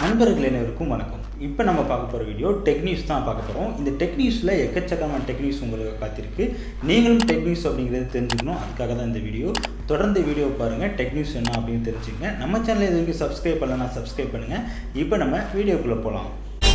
நண்பர்கள் அனைவருக்கும் வணக்கம் இப்போ நம்ம பார்க்க போகிற வீடியோ டெக் நியூஸ் தான் பார்க்க போகிறோம் இந்த டெக் நியூஸில் எக்கச்சக்கமான டெக் நியூஸ் உங்களுக்கு காத்திருக்கு நீங்களும் டெக் நியூஸ் அப்படிங்கிறது தெரிஞ்சுக்கணும் அதுக்காக தான் இந்த வீடியோ தொடர்ந்து வீடியோ பாருங்கள் டெக் நியூஸ் என்ன அப்படின்னு தெரிஞ்சுக்கங்க நம்ம சேனல் இது வரைக்கும் சப்ஸ்கிரைப் பண்ணலன்னா சப்ஸ்கிரைப் பண்ணுங்கள் இப்போ நம்ம வீடியோக்குள்ளே போகலாம்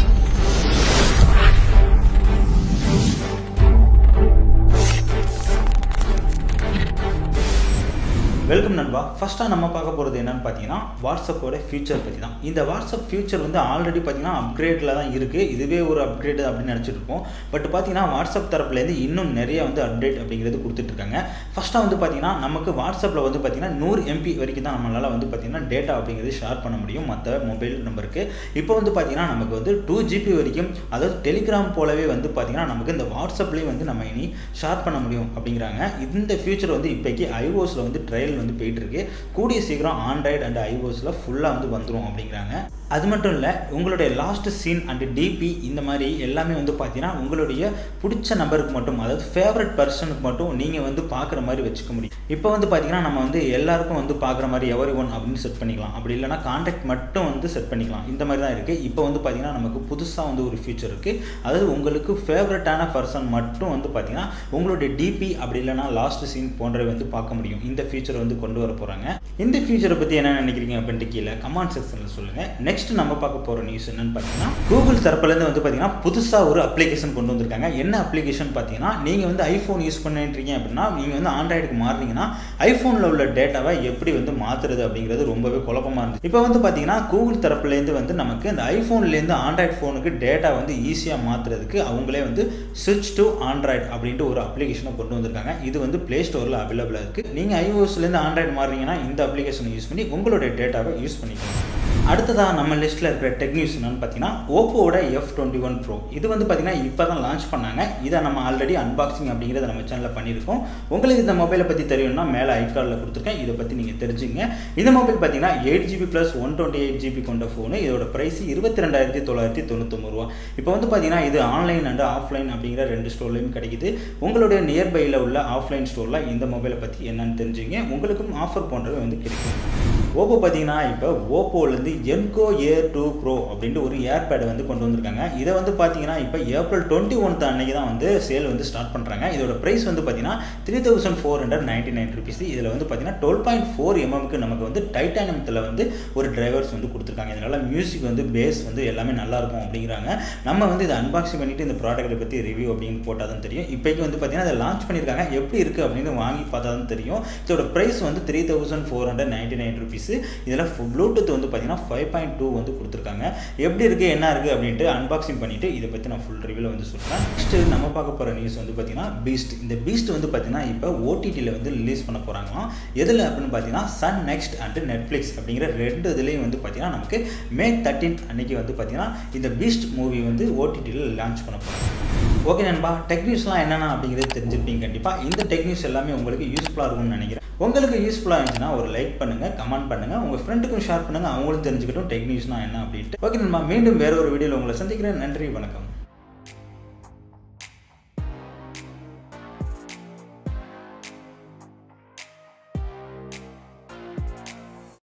வெல்கம் நண்பா ஃபஸ்ட்டாக நம்ம பார்க்க போகிறது என்னன்னு பார்த்தீங்கன்னா வாட்ஸ்அப்போட ஃபியூச்சர் பற்றி தான் இந்த வாட்ஸ்அப் ஃபியூச்சர் வந்து ஆல்ரெடி பார்த்தீங்கன்னா அப்கிரேடில் தான் இருக்குது இதுவே ஒரு அப்கிரேட் அப்படின்னு நினச்சிட்டு இருப்போம் பட் பார்த்தீங்கன்னா வாட்ஸ்அப் தரப்புலேருந்து இன்னும் நிறைய வந்து அப்டேட் அப்படிங்கிறது கொடுத்துட்ருக்காங்க ஃபஸ்ட்டாக வந்து பார்த்தீங்கன்னா நமக்கு வாட்ஸ்அப்பில் வந்து பார்த்தீங்கன்னா நூறு எம்பி வரைக்கும் தான் நம்மளால் வந்து பார்த்தீங்கன்னா டேட்டா அப்படிங்கிறது ஷேர் பண்ண முடியும் மற்ற மொபைல் நம்பருக்கு இப்போ வந்து பார்த்தீங்கன்னா நமக்கு வந்து டூ ஜிபி வரைக்கும் அதாவது டெலிகிராம் போலவே வந்து பார்த்தீங்கன்னா நமக்கு இந்த வாட்ஸ்அப்லேயும் வந்து நம்ம இனி ஷேர் பண்ண முடியும் அப்படிங்கிறாங்க இந்த ஃபியூச்சர் வந்து இப்போக்கி ஐஓஸில் வந்து ட்ரையல் வந்து போயிட்டு இருக்கு கூடிய சீக்கிரம் ஆண்ட்ராய்டு அண்ட் ஐஓஸில் ஃபுல்லாக வந்து வந்துடும் அப்படிங்கிறாங்க அது மட்டும் இல்லை உங்களுடைய லாஸ்ட் சீன் அண்ட் டிபி இந்த மாதிரி எல்லாமே வந்து பார்த்தீங்கன்னா உங்களுடைய பிடிச்ச நபருக்கு மட்டும் அதாவது ஃபேவரட் பர்சனுக்கு மட்டும் நீங்கள் வந்து பார்க்குற மாதிரி வச்சுக்க முடியும் இப்போ வந்து பார்த்தீங்கன்னா நம்ம வந்து எல்லாருக்கும் வந்து பார்க்குற மாதிரி எவரி ஒன் அப்படின்னு செட் பண்ணிக்கலாம் அப்படி இல்லைனா கான்டாக்ட் மட்டும் வந்து செட் பண்ணிக்கலாம் இந்த மாதிரி தான் இருக்குது இப்போ வந்து பார்த்தீங்கன்னா நமக்கு புதுசாக வந்து ஒரு ஃபியூச்சர் இருக்குது அதாவது உங்களுக்கு ஃபேவரட்டான பர்சன் மட்டும் வந்து பார்த்தீங்கன்னா உங்களுடைய டிபி அப்படி இல்லைனா லாஸ்ட் சீன் போன்றவை வந்து பார்க்க முடியும் இந்த ஃபியூச்சர் வந்து கொண்டு வர போகிறாங்க இந்த ஃபியூச்சரை பற்றி என்ன நினைக்கிறீங்க அப்படின்ட்டு கீழே கமெண்ட் செக்ஷனில் சொல்லுங்கள் நெக்ஸ்ட் நம்ம பார்க்க போகிற நியூஸ் என்னன்னு பார்த்தீங்கன்னா கூகுள் தரப்புலேருந்து வந்து பார்த்தீங்கன்னா புதுசாக ஒரு அப்ளிகேஷன் கொண்டு வந்திருக்காங்க என்ன அப்ளிகேஷன் பார்த்தீங்கன்னா நீங்கள் வந்து ஐஃபோன் யூஸ் பண்ணிட்டுருக்கீங்க அப்படின்னா நீங்கள் வந்து ஆண்ட்ராய்டுக்கு மாறினீங்கன்னா ஐஃபோனில் உள்ள டேட்டாவை எப்படி வந்து மாற்றுறது அப்படிங்கிறது ரொம்பவே குழப்பமாக இருந்துச்சு இப்போ வந்து பார்த்தீங்கன்னா கூகுள் தரப்புலேருந்து வந்து நமக்கு இந்த ஐஃபோன்லேருந்து ஆண்ட்ராய்டு ஃபோனுக்கு டேட்டா வந்து ஈஸியாக மாற்றுறதுக்கு அவங்களே வந்து ஸ்விட்ச் டு ஆண்ட்ராய்டு அப்படின்ட்டு ஒரு அப்ளிகேஷனை கொண்டு வந்திருக்காங்க இது வந்து ப்ளே ஸ்டோரில் அவைலபிளாக இருக்குது நீங்கள் ஐஓஎஸ்லேருந்து ஆண்ட்ராய்டு மாறுறீங்கன்னா இந்த அப்ளிகேஷனை யூஸ் பண்ணி உங்களுடைய டேட்டாவை யூஸ் பண்ணிக்கலாம் அடுத்ததாக நம்ம லிஸ்ட்டில் இருக்கிற டெக் நியூஸ் என்னன்னு பார்த்தீங்கன்னா ஓப்போவோட எஃப் டுவெண்ட்டி ஒன் ப்ரோ இது வந்து பார்த்தீங்கன்னா இப்போ தான் லான்ச் பண்ணாங்க இதை நம்ம ஆல்ரெடி அன்பாக்சிங் அப்படிங்கிறத நம்ம சேனலில் பண்ணியிருக்கோம் உங்களுக்கு இந்த மொபைலை பற்றி தெரியும்னா மேலே ஐகார்டில் கொடுத்துருக்கேன் இதை பற்றி நீங்கள் தெரிஞ்சுங்க இந்த மொபைல் பார்த்தீங்கன்னா eight GB plus one twenty eight GB கொண்ட ஃபோனு இதோட ப்ரைஸ் இருபத்தி ரெண்டாயிரத்தி தொள்ளாயிரத்தி தொண்ணூத்தொம்பது ரூபா இப்போ வந்து பார்த்தீங்கன்னா இது ஆன்லைன் அண்ட் ஆஃப்லைன் அப்படிங்கிற ரெண்டு ஸ்டோர்லையும் கிடைக்குது உங்களுடைய நியர்பையில் உள்ள ஆஃப்லைன் ஸ்டோரில் இந்த மொபைலை பற்றி என்னன்னு தெரிஞ்சுங்க உங்களுக்கும் ஆஃபர் போன்றவை வந்து கிடைக்கும் ஓப்போ பார்த்தீங்கன்னா இப்போ ஓப்போலேருந்து என்கோ ஏர் டூ ப்ரோ அப்படின்ட்டு ஒரு ஏர்பேட் வந்து கொண்டு வந்திருக்காங்க இதை வந்து பார்த்தீங்கன்னா இப்போ ஏப்ரல் டுவெண்ட்டி ஒன்த் அன்னைக்கு தான் வந்து சேல் வந்து ஸ்டார்ட் பண்ணுறாங்க இதோட ப்ரைஸ் வந்து பார்த்தீங்கன்னா three thousand four hundred ninety nine rupees இதில் வந்து பார்த்தீங்கன்னா டுவெல் பாயிண்ட் ஃபோர் எம்எம்க்கு நமக்கு வந்து டைட்டானியத்தில் வந்து ஒரு டிரைவர்ஸ் வந்து கொடுத்துருக்காங்க இதனால் மியூசிக் வந்து பேஸ் வந்து எல்லாமே நல்லாயிருக்கும் அப்படிங்கிறாங்க நம்ம வந்து இதை அன்பாக்சிங் பண்ணிவிட்டு இந்த ப்ராடக்ட்டை பற்றி ரிவ்யூ அப்படின்னு போட்டால் தான் தெரியும் இப்போக்கு வந்து பார்த்தீங்கன்னா அதை லான்ச் பண்ணியிருக்காங்க எப்படி இருக்குது அப்படின்னு வாங்கி பார்த்தா தான் தெரியும் இதோட ப்ரைஸ் வந்து three thousand four hundred ninety nine rupees இதில் ப்ளூடூத் வந்து பார்த்தீங்கன்னா ஃபைவ் பாயிண்ட் டூ வந்து கொடுத்துருக்காங்க எப்படி இருக்குது என்ன இருக்குது அப்படின்ட்டு அன்பாக்சிங் பண்ணிவிட்டு இதை பற்றி நான் ஃபுல் ரிவ்யூவில் வந்து சொல்கிறேன் நெக்ஸ்ட்டு நம்ம பார்க்க போகிற நியூஸ் வந்து பார்த்தீங்கன்னா பீஸ்ட் இந்த பீஸ்ட் வந்து பார்த்தீங்கன்னா இப்போ ஓடிடியில் வந்து ரிலீஸ் பண்ண போகிறாங்களாம் எதில் அப்படின்னு பார்த்தீங்கன்னா சன் நெக்ஸ்ட் அண்ட் நெட்ஃப்ளிக்ஸ் அப்படிங்கிற ரெண்டு இதுலேயும் வந்து பார்த்தீங்கன்னா நமக்கு மே தேர்ட்டீன் அன்னைக்கு வந்து பார்த்தீங்கன்னா இந்த பீஸ்ட் மூவி வந்து ஓடிடியில் லான்ச் பண்ண போகிறாங்க ஓகே நண்பா டெக் நியூஸ்லாம் என்னென்ன அப்படிங்கிறது தெரிஞ்சிருப்பீங்க கண்டிப்பாக இந்த டெக் நியூஸ் எல்லாமே உங்களுக்கு யூஸ்ஃபுல்லாக இருக்கும்னு நினைக்கிறேன் உங்களுக்கு யூஸ்ஃபுல்லாக இருந்துச்சுன்னா ஒரு லைக் பண்ணுங்கள் கமெண்ட் பண்ணுங்கள் உங்கள் ஃப்ரெண்டுக்கும் ஷேர் பண்ணுங்கள் அவங்களும் தெரிஞ்சுக்கிட்டும் டெக் நியூஸ்னால் என்ன அப்படின்ட்டு ஓகே நண்பா மீண்டும் வேற ஒரு வீடியோவில் உங்களை சந்திக்கிறேன் நன்றி வணக்கம்